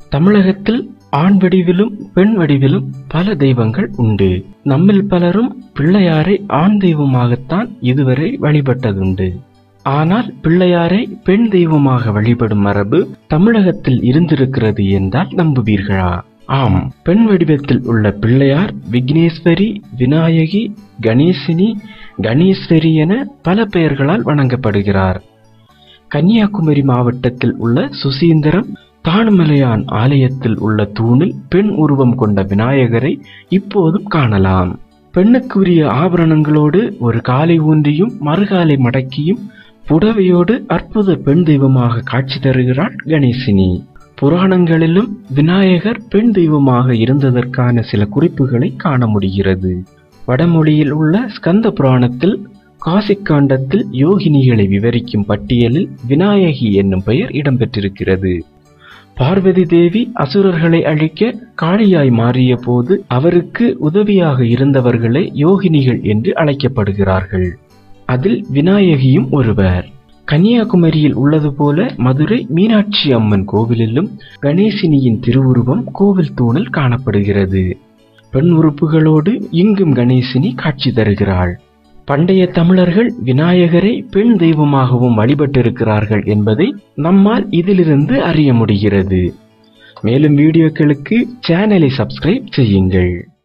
தமிழகத்தில் ஆண் வடிவிலும் பெண் வடிவிலும் பல தெய்வங்கள் உண்டு நம்மில் பலரும் பிள்ளையாரை ஆண் தெய்வமாகத்தான் இதுவரை வழிபட்டதுண்டு ஆனால் பிள்ளையாரை பெண் தெய்வமாக வழிபடும் மரபு தமிழகத்தில் இருந்திருக்கிறது என்றால் நம்புவீர்களா ஆம் பெண் வடிவத்தில் உள்ள பிள்ளையார் விக்னேஸ்வரி விநாயகி கணேசினி கணேஸ்வரி என பல பெயர்களால் வணங்கப்படுகிறார் கன்னியாகுமரி மாவட்டத்தில் உள்ள சுசீந்திரம் தானுமலையான் ஆலயத்தில் உள்ள தூணில் பெண் உருவம் கொண்ட விநாயகரை இப்போதும் காணலாம் பெண்ணுக்குரிய ஆபரணங்களோடு ஒரு காலை ஊன்றியும் மறுகாலை மடக்கியும் புடவையோடு அற்புத பெண் தெய்வமாக காட்சி தருகிறாள் கணேசினி புராணங்களிலும் விநாயகர் பெண் தெய்வமாக இருந்ததற்கான சில குறிப்புகளை காண முடிகிறது வடமொழியில் உள்ள ஸ்கந்த புராணத்தில் காசிக்காண்டத்தில் யோகினிகளை விவரிக்கும் பட்டியலில் விநாயகி என்னும் பெயர் இடம்பெற்றிருக்கிறது பார்வதி தேவி அசுரர்களை அழிக்க காளியாய் மாறிய போது அவருக்கு உதவியாக இருந்தவர்களே யோகினிகள் என்று அழைக்கப்படுகிறார்கள் அதில் விநாயகியும் ஒருவர் கன்னியாகுமரியில் உள்ளது போல மதுரை மீனாட்சி அம்மன் கோவிலிலும் கணேசினியின் திருவுருவம் கோவில் தூணில் காணப்படுகிறது பெண் உறுப்புகளோடு இங்கும் கணேசினி காட்சி தருகிறாள் பண்டைய தமிழர்கள் விநாயகரை பெண் தெய்வமாகவும் வழிபட்டிருக்கிறார்கள் என்பதை நம்மால் இதிலிருந்து அறிய முடிகிறது மேலும் வீடியோக்களுக்கு சேனலை சப்ஸ்கிரைப் செய்யுங்கள்